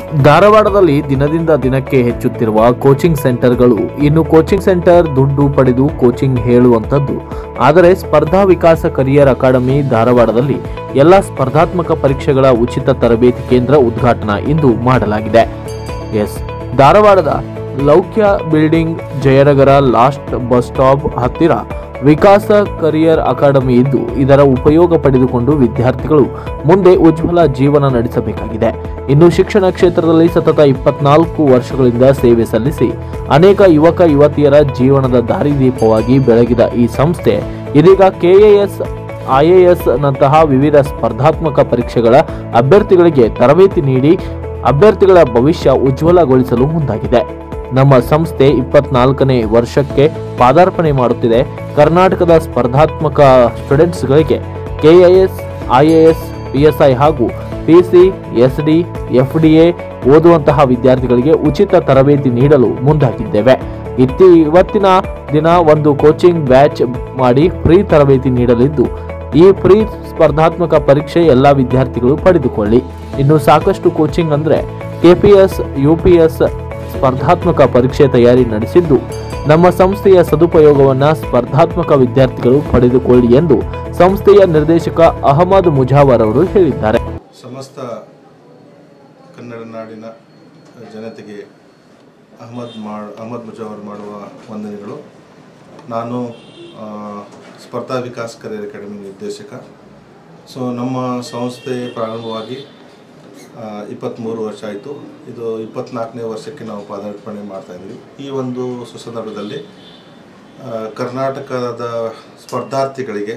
ಧಾರವಾಡದಲ್ಲಿ ದಿನದಿಂದ ದಿನಕ್ಕೆ ಹೆಚ್ಚುತ್ತಿರುವ ಕೋಚಿಂಗ್ ಸೆಂಟರ್ಗಳು ಇನ್ನು ಕೋಚಿಂಗ್ ಸೆಂಟರ್ ದುಡ್ಡು ಪಡೆದು ಕೋಚಿಂಗ್ ಹೇಳುವಂಥದ್ದು ಆದರೆ ಸ್ಪರ್ಧಾ ವಿಕಾಸ ಕರಿಯರ್ ಅಕಾಡೆಮಿ ಧಾರವಾಡದಲ್ಲಿ ಎಲ್ಲ ಸ್ಪರ್ಧಾತ್ಮಕ ಪರೀಕ್ಷೆಗಳ ಉಚಿತ ತರಬೇತಿ ಕೇಂದ್ರ ಉದ್ಘಾಟನಾ ಇಂದು ಮಾಡಲಾಗಿದೆ ಎಸ್ ಧಾರವಾಡದ Loukya building Jayanagar last bus stop ಹತ್ತಿರ ವಿಕಾಸ ಕರಿಯರ್ ಅಕಾಡೆಮಿ ಇದ್ದು ಇದರ ಉಪಯೋಗ ಪಡೆದುಕೊಂಡು ವಿದ್ಯಾರ್ಥಿಗಳು ಮುಂದೆ ಉಜ್ವಲ ಜೀವನ ನಡೆಸಬೇಕಾಗಿದೆ ಇನ್ನು ಶಿಕ್ಷಣ ಕ್ಷೇತ್ರದಲ್ಲಿ ಸತತ ಇಪ್ಪತ್ನಾಲ್ಕು ವರ್ಷಗಳಿಂದ ಸೇವೆ ಸಲ್ಲಿಸಿ ಅನೇಕ ಯುವಕ ಯುವತಿಯರ ಜೀವನದ ದಾರಿದೀಪವಾಗಿ ಬೆಳಗಿದ ಈ ಸಂಸ್ಥೆ ಇದೀಗ ಕೆಎಎಸ್ ಐಎಎಸ್ ನಂತಹ ವಿವಿಧ ಸ್ಪರ್ಧಾತ್ಮಕ ಪರೀಕ್ಷೆಗಳ ಅಭ್ಯರ್ಥಿಗಳಿಗೆ ತರಬೇತಿ ನೀಡಿ ಅಭ್ಯರ್ಥಿಗಳ ಭವಿಷ್ಯ ಉಜ್ವಲಗೊಳಿಸಲು ಮುಂದಾಗಿದೆ ನಮ್ಮ ಸಂಸ್ಥೆ ಇಪ್ಪತ್ನಾಲ್ಕನೇ ವರ್ಷಕ್ಕೆ ಪಾದಾರ್ಪಣೆ ಮಾಡುತ್ತಿದೆ ಕರ್ನಾಟಕದ ಸ್ಪರ್ಧಾತ್ಮಕ ಸ್ಟೂಡೆಂಟ್ಸ್ಗಳಿಗೆ ಕೆಐಎಸ್ ಐಎಎಸ್ ಪಿಎಸ್ಐ ಹಾಗೂ ಪಿಸಿ ಎಸ್ಡಿ ಎಫ್ಡಿಎ ಓದುವಂತಹ ವಿದ್ಯಾರ್ಥಿಗಳಿಗೆ ಉಚಿತ ತರಬೇತಿ ನೀಡಲು ಮುಂದಾಗಿದ್ದೇವೆ ಇತ್ತಿ ಇವತ್ತಿನ ದಿನ ಒಂದು ಕೋಚಿಂಗ್ ಬ್ಯಾಚ್ ಮಾಡಿ ಫ್ರೀ ತರಬೇತಿ ನೀಡಲಿದ್ದು ಈ ಫ್ರೀ ಸ್ಪರ್ಧಾತ್ಮಕ ಪರೀಕ್ಷೆ ಎಲ್ಲ ವಿದ್ಯಾರ್ಥಿಗಳು ಪಡೆದುಕೊಳ್ಳಿ ಇನ್ನು ಸಾಕಷ್ಟು ಕೋಚಿಂಗ್ ಅಂದರೆ ಕೆಪಿಎಸ್ ಯುಪಿಎಸ್ ಸ್ಪರ್ಧಾತ್ಮಕ ಪರೀಕ್ಷೆ ತಯಾರಿ ನಡೆಸಿದ್ದು ನಮ್ಮ ಸಂಸ್ಥೆಯ ಸದುಪಯೋಗವನ್ನ ಸ್ಪರ್ಧಾತ್ಮಕ ವಿದ್ಯಾರ್ಥಿಗಳು ಪಡೆದುಕೊಳ್ಳಿ ಎಂದು ಸಂಸ್ಥೆಯ ನಿರ್ದೇಶಕ ಅಹಮದ್ ಮುಜಾವರ್ ಅವರು ಹೇಳಿದ್ದಾರೆ ಸಮಸ್ತ ಕನ್ನಡ ನಾಡಿನ ಜನತೆಗೆ ಅಹಮದ್ ಮಾ ಅಹಮದ್ ಮುಜಾವರ್ ಮಾಡುವ ವಂದನೆಗಳು ನಾನು ಆ, ಸ್ಪರ್ಧಾ ವಿಕಾಸ್ ಕರಿಯರ್ ಅಕಾಡೆಮಿ ನಿರ್ದೇಶಕ ಸೊ ನಮ್ಮ ಸಂಸ್ಥೆ ಪ್ರಾರಂಭವಾಗಿ ಇಪ್ಪತ್ತ್ಮೂರು ವರ್ಷ ಆಯಿತು ಇದು ಇಪ್ಪತ್ನಾಲ್ಕನೇ ವರ್ಷಕ್ಕೆ ನಾವು ಪಾದಾರ್ಪಣೆ ಮಾಡ್ತಾಯಿದ್ವಿ ಈ ಒಂದು ಸುಸಂದರ್ಭದಲ್ಲಿ ಆ, ಕರ್ನಾಟಕದ ಸ್ಪರ್ಧಾರ್ಥಿಗಳಿಗೆ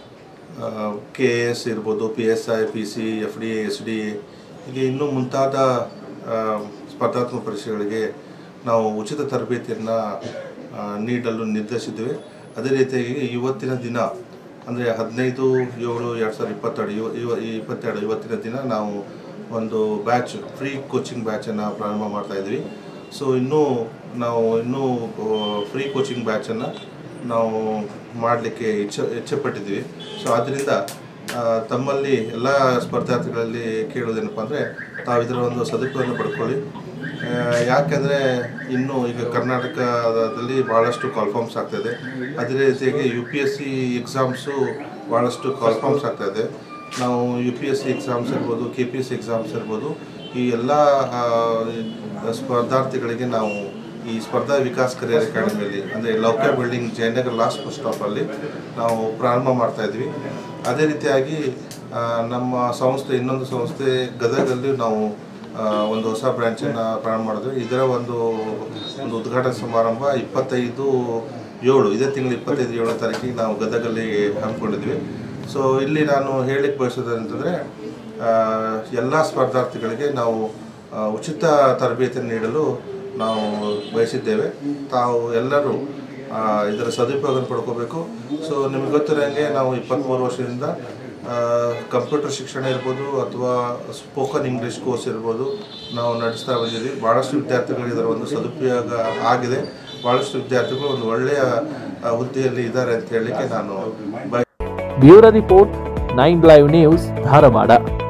ಕೆ ಎ ಎಸ್ ಇರ್ಬೋದು P S I P C F D A S D A ಹೀಗೆ ಇನ್ನೂ ಮುಂತಾದ ಆ, ಸ್ಪರ್ಧಾತ್ಮಕ ಪರೀಕ್ಷೆಗಳಿಗೆ ನಾವು ಉಚಿತ ತರಬೇತಿಯನ್ನು ನೀಡಲು ನಿರ್ಧರಿಸಿದ್ದೇವೆ ಅದೇ ರೀತಿಯಾಗಿ ಇವತ್ತಿನ ದಿನ ಅಂದರೆ ಹದಿನೈದು ಏಳು ಎರಡು ಸಾವಿರದ ಇಪ್ಪತ್ತೆರಡು ಇವ ಇವ ಈ ಇಪ್ಪತ್ತೆರಡು ಇವತ್ತಿನ ದಿನ ನಾವು ಒಂದು ಬ್ಯಾಚ್ ಫ್ರೀ ಕೋಚಿಂಗ್ ಬ್ಯಾಚನ್ನು ಪ್ರಾರಂಭ ಮಾಡ್ತಾ ಇದ್ವಿ ಸೊ ಇನ್ನೂ ನಾವು ಇನ್ನೂ ಫ್ರೀ ಕೋಚಿಂಗ್ ಬ್ಯಾಚನ್ನು ನಾವು ಮಾಡಲಿಕ್ಕೆ ಇಚ್ಛೆ ಇಚ್ಛೆಪಟ್ಟಿದ್ವಿ ಸೊ ಆದ್ದರಿಂದ ಆ, ತಮ್ಮಲ್ಲಿ ಎಲ್ಲ ಸ್ಪರ್ಧಾರ್ಥಿಗಳಲ್ಲಿ ಕೇಳೋದೇನಪ್ಪ ಅಂದರೆ ತಾವು ಇದರ ಒಂದು ಸದುಪಯೋಗವನ್ನು ಪಡ್ಕೊಳ್ಳಿ ಆ, ಯಾಕೆಂದರೆ ಇನ್ನು ಈಗ ಕರ್ನಾಟಕದಲ್ಲಿ ಭಾಳಷ್ಟು ಕಾಲ್ಫಾರ್ಮ್ಸ್ ಆಗ್ತಾಯಿದೆ ಅದೇ ರೀತಿಯಾಗಿ U P S C exams ಭಾಳಷ್ಟು ಕಾಲ್ಫಾರ್ಮ್ಸ್ ಆಗ್ತಾಯಿದೆ ನಾವು U P S C exams ಇರ್ಬೋದು K P S C exams ಇರ್ಬೋದು ಈ ಎಲ್ಲ ಆ, ಸ್ಪರ್ಧಾರ್ಥಿಗಳಿಗೆ ನಾವು ಈ ಸ್ಪರ್ಧಾ ವಿಕಾಸ್ ಕರಿಯರ್ ಅಕಾಡೆಮಿಯಲ್ಲಿ ಅಂದರೆ Loukya building Jayanagar last bus ಸ್ಟಾಪಲ್ಲಿ ನಾವು ಪ್ರಾರಂಭ ಮಾಡ್ತಾ ಇದ್ವಿ ಅದೇ ರೀತಿಯಾಗಿ ಆ, ನಮ್ಮ ಸಂಸ್ಥೆ ಇನ್ನೊಂದು ಸಂಸ್ಥೆ ಗದಗಲ್ಲಿ ನಾವು ಆ, ಒಂದು ಹೊಸ ಬ್ರ್ಯಾಂಚನ್ನು ಪ್ರಾರಂಭ ಮಾಡಿದ್ವಿ ಇದರ ಒಂದು ಒಂದು ಉದ್ಘಾಟನಾ ಸಮಾರಂಭ ಇಪ್ಪತ್ತೈದು ಏಳು ಇದೇ ತಿಂಗಳು ಇಪ್ಪತ್ತೈದು ಏಳನೇ ತಾರೀಕಿಗೆ ನಾವು ಗದಗಲ್ಲಿ ಹಮ್ಮಿಕೊಂಡಿದ್ವಿ ಸೊ ಇಲ್ಲಿ ನಾನು ಹೇಳಿಕ್ಕೆ ಬಯಸೋದು ಅಂತಂದರೆ ಎಲ್ಲ ಸ್ಪರ್ಧಾರ್ಥಿಗಳಿಗೆ ನಾವು ಆ, ಉಚಿತ ತರಬೇತಿಯನ್ನು ನೀಡಲು ನಾವು ಬಯಸಿದ್ದೇವೆ ತಾವು ಎಲ್ಲರೂ ಆ, ಇದರ ಸದುಪಯೋಗ ಪಡ್ಕೋಬೇಕು ಸೊ ನಿಮಗೆ ಗೊತ್ತಿರೋಂಗೆ ನಾವು ಇಪ್ಪತ್ತ್ಮೂರು ವರ್ಷದಿಂದ ಕಂಪ್ಯೂಟರ್ ಶಿಕ್ಷಣ ಇರ್ಬೋದು ಅಥವಾ ಸ್ಪೋಕನ್ ಇಂಗ್ಲೀಷ್ ಕೋರ್ಸ್ ಇರ್ಬೋದು ನಾವು ನಡೆಸ್ತಾ ಬಂದಿದ್ದೀವಿ ಭಾಳಷ್ಟು ವಿದ್ಯಾರ್ಥಿಗಳಿಗೆ ಇದರ ಒಂದು ಸದುಪಯೋಗ ಆಗಿದೆ ಭಾಳಷ್ಟು ವಿದ್ಯಾರ್ಥಿಗಳು ಒಂದು ಒಳ್ಳೆಯ ಆ, ಹುದ್ದೆಯಲ್ಲಿ ಇದ್ದಾರೆ ಅಂತ ಹೇಳಲಿಕ್ಕೆ ನಾನು ಬಯ bureau report nine live news Dharwad